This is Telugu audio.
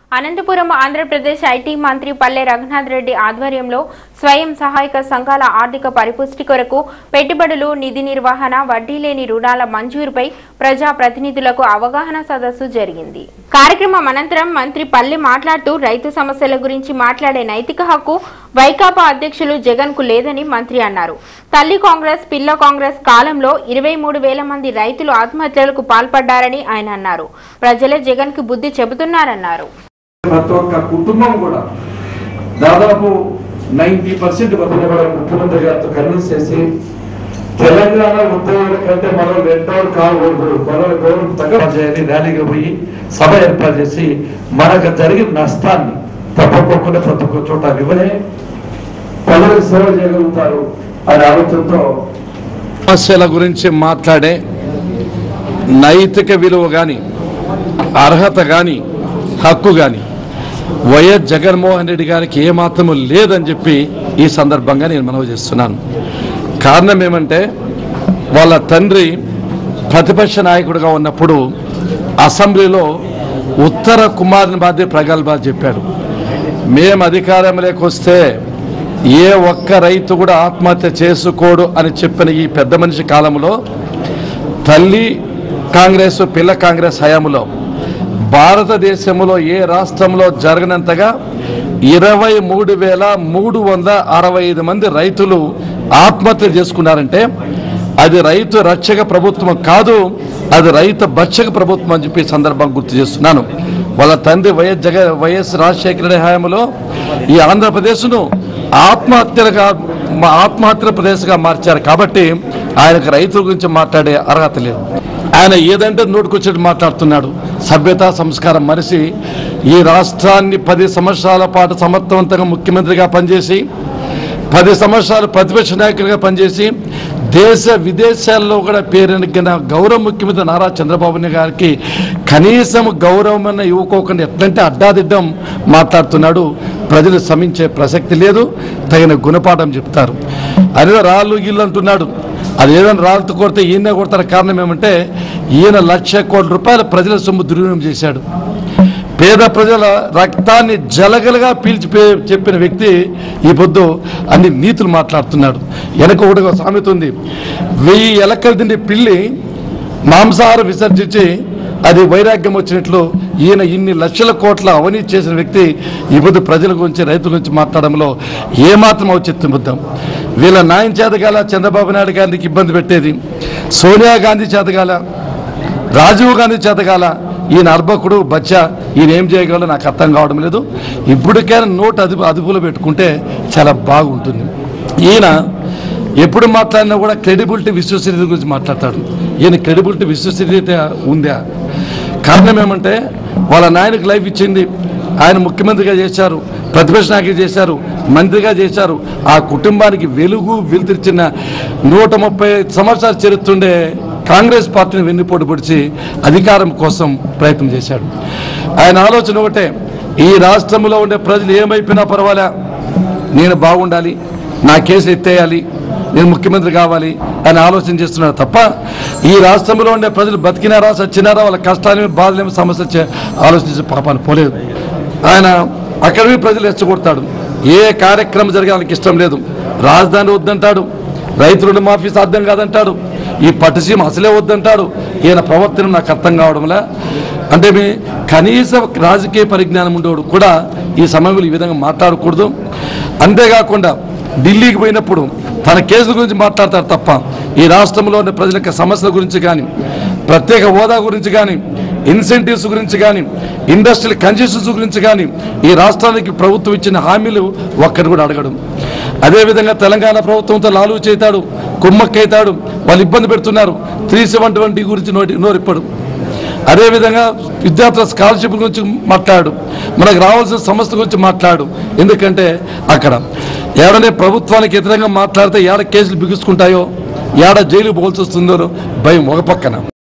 అనంతపురం ఆంధ్రప్రదేశ్ ఐటీ మంత్రి పల్లె రఘునాథ్ రెడ్డి ఆధ్వర్యంలో స్వయం సహాయక సంఘాల ఆర్థిక పరిపుష్టి కొరకు పెట్టుబడులు నిధి నిర్వహణ వడ్డీ లేని రుణాల మంజూరుపై ప్రజా ప్రతినిధులకు అవగాహన సదస్సు జరిగింది కార్యక్రమం అనంతరం మంత్రి పల్లె మాట్లాడుతూ రైతు సమస్యల గురించి మాట్లాడే నైతిక హక్కు వైకాపా అధ్యక్షులు జగన్ కు లేదని మంత్రి అన్నారు తల్లి కాంగ్రెస్ పిల్ల కాంగ్రెస్ కాలంలో ఇరవై మూడు వేల మంది రైతులు ఆత్మహత్యలకు పాల్పడ్డారని ఆయన అన్నారు ప్రజలే జగన్ కి బుద్ధి చెబుతున్నారన్నారు ప్రతి ఒక్క కుటుంబం కూడా దాదాపు నైంటీ పర్సెంట్ మందిని కూడా ముఖ్యమంత్రి గారితో కన్విన్స్ చేసి తెలంగాణ ఉద్యోగుల కంటే మనం రెండోడు కాకూడదు మనం గౌరవం తగ్గ చేయాలి ర్యాలీకి పోయి సభ ఏర్పాటు చేసి మనకు జరిగిన నష్టాన్ని తప్పకోకుండా ప్రతి ఒక్క చోట వివరే ప్రజలకు సేవ చేయగలుగుతారు అనే ఆలోచనతో సమస్యల గురించి మాట్లాడే నైతిక విలువ కానీ అర్హత కానీ హక్కు కానీ వైఎస్ జగన్మోహన్ రెడ్డి గారికి ఏమాత్రము లేదని చెప్పి ఈ సందర్భంగా నేను మనవి చేస్తున్నాను కారణం ఏమంటే వాళ్ళ తండ్రి ప్రతిపక్ష నాయకుడిగా ఉన్నప్పుడు అసెంబ్లీలో ఉత్తర కుమారుని బాధ్య ప్రగల్భాలు చెప్పాడు మేము అధికారంలోకి వస్తే ఏ ఒక్క రైతు కూడా ఆత్మహత్య చేసుకోడు అని చెప్పిన ఈ పెద్ద మనిషి కాలంలో తల్లి కాంగ్రెస్ పిల్ల కాంగ్రెస్ హయాంలో భారతదేశంలో ఏ రాష్ట్రంలో జరగనంతగా ఇరవై మూడు వేల మూడు వందల అరవై ఐదు మంది రైతులు ఆత్మహత్యలు చేసుకున్నారంటే అది రైతు రక్షక ప్రభుత్వం కాదు అది రైతు భక్షక ప్రభుత్వం అని చెప్పి ఈ సందర్భం గుర్తు చేస్తున్నాను వాళ్ళ తండ్రి వైఎస్ జగ వైఎస్ రాజశేఖర రెడ్డి హయాంలో ఈ ఆంధ్రప్రదేశ్ను ఆత్మహత్యలుగా మా ఆత్మహత్యల ప్రదేశ్గా మార్చారు కాబట్టి ఆయనకు రైతుల గురించి మాట్లాడే అర్హత లేదు ఆయన ఏదంటే నోటుకొచ్చేట్టు మాట్లాడుతున్నాడు సభ్యత సంస్కారం మరిసి ఈ రాష్ట్రాన్ని పది సంవత్సరాల పాటు సమర్థవంతంగా ముఖ్యమంత్రిగా పనిచేసి పది సంవత్సరాలు ప్రతిపక్ష నాయకుడిగా పనిచేసి దేశ విదేశాల్లో కూడా పేరెనికిన గౌరవ ముఖ్యమంత్రి నారా చంద్రబాబు నాయుడు గారికి కనీసం గౌరవం ఇవ్వకోకుండా ఎట్లంటే అడ్డాదిడ్డం మాట్లాడుతున్నాడు ప్రజలు శ్రమించే ప్రసక్తి లేదు తగిన గుణపాఠం చెప్తారు అదే రాళ్ళు గిల్లు అంటున్నాడు అది ఏదైనా రాళ్ళతో కొడితే ఈయన కొడతారు కారణం ఏమంటే ఈయన లక్ష కోట్ల రూపాయల ప్రజల సొమ్ము దుర్వినియోగం చేశాడు పేద ప్రజల రక్తాన్ని జలగలగా పీల్చి పే- చెప్పిన వ్యక్తి ఈ పొద్దు అన్ని నీతులు మాట్లాడుతున్నాడు వెనక ఒకటి ఒక సామెత ఉంది వెయ్యి ఎలకలు తిండి పిల్లి మాంసాహారం విసర్జించి అది వైరాగ్యం వచ్చినట్లు ఈయన ఇన్ని లక్షల కోట్ల అవినీతి చేసిన వ్యక్తి ఈ పొద్దు ప్రజల గురించి రైతుల గురించి మాట్లాడడంలో ఏమాత్రం ఔచిత్యం బుద్ధం వీళ్ళ న్యాయం చేతగాల చంద్రబాబు నాయుడు గారికి ఇబ్బంది పెట్టేది సోనియా గాంధీ చేతగాల రాజీవ్ గాంధీ చేతగాల ఈయన అర్భకుడు బచ్చా ఈయన ఏం చేయగలడో నాకు అర్థం కావడం లేదు ఇప్పటికైనా నోటు అదుపు అదుపులో పెట్టుకుంటే చాలా బాగుంటుంది ఈయన ఎప్పుడు మాట్లాడినా కూడా క్రెడిబిలిటీ విశ్వసనీయత గురించి మాట్లాడతాడు ఈయన క్రెడిబిలిటీ విశ్వసనీయత ఉందా కారణం ఏమంటే వాళ్ళ నాయనకు లైఫ్ ఇచ్చింది ఆయన ముఖ్యమంత్రిగా చేశారు ప్రతిపక్ష నాయకులు చేశారు మంత్రిగా చేశారు ఆ కుటుంబానికి వెలుగు వెలుతిరిచిన నూట ముప్పై సంవత్సరాలు చరిత్రుండే కాంగ్రెస్ పార్టీని వెన్నుపోటు పొడిచి అధికారం కోసం ప్రయత్నం చేశాడు ఆయన ఆలోచన ఒకటే ఈ రాష్ట్రంలో ఉండే ప్రజలు ఏమైపోయినా పర్వాలే నేను బాగుండాలి నా కేసు ఎత్తేయాలి నేను ముఖ్యమంత్రి కావాలి అని ఆలోచన చేస్తున్నాడు తప్ప ఈ రాష్ట్రంలో ఉండే ప్రజలు బతికినారా సచ్చినారా వాళ్ళ కష్టాలేమి బాధలేమి సమస్య చే- ఆలోచించే పాపాన్ని పోలేదు ఆయన అక్కడికి ప్రజలు రెచ్చగొడతాడు ఏ కార్యక్రమం జరగాలని ఇష్టం లేదు రాజధాని వద్దంటాడు రైతు రుణమాఫీ సాధ్యం కాదంటాడు ఈ పట్టుసీమ అసలే వద్దంటాడు ఈయన ప్రవర్తన నాకు అర్థం కావడంలా అంటే మీ కనీస రాజకీయ పరిజ్ఞానం ఉండేవాడు కూడా ఈ సమయంలో ఈ విధంగా మాట్లాడకూడదు అంతేకాకుండా ఢిల్లీకి పోయినప్పుడు తన కేసుల గురించి మాట్లాడతారు తప్ప ఈ రాష్ట్రంలో ఉన్న ప్రజల యొక్క సమస్యల గురించి కానీ ప్రత్యేక హోదా గురించి కానీ ఇన్సెంటివ్స్ గురించి కానీ ఇండస్ట్రియల్ కన్సెషన్స్ గురించి కానీ ఈ రాష్ట్రానికి ప్రభుత్వం ఇచ్చిన హామీలు ఒక్కటి కూడా అడగడం అదేవిధంగా తెలంగాణ ప్రభుత్వంతో లాలు చేతాడు కుమ్మక్కైతాడు వాళ్ళు ఇబ్బంది పెడుతున్నారు త్రీ సెవెంటీ వన్ డి గురించి నోటి నోరిప్పడు అదేవిధంగా విద్యార్థుల స్కాలర్షిప్ గురించి మాట్లాడు మనకు రావాల్సిన సమస్య గురించి మాట్లాడు ఎందుకంటే అక్కడ ఏడనే ప్రభుత్వానికి వ్యతిరేకంగా మాట్లాడితే ఏడ కేసులు బిగుసుకుంటాయో ఏడ జైలు పోల్సి వస్తుందో భయం ఒక పక్కన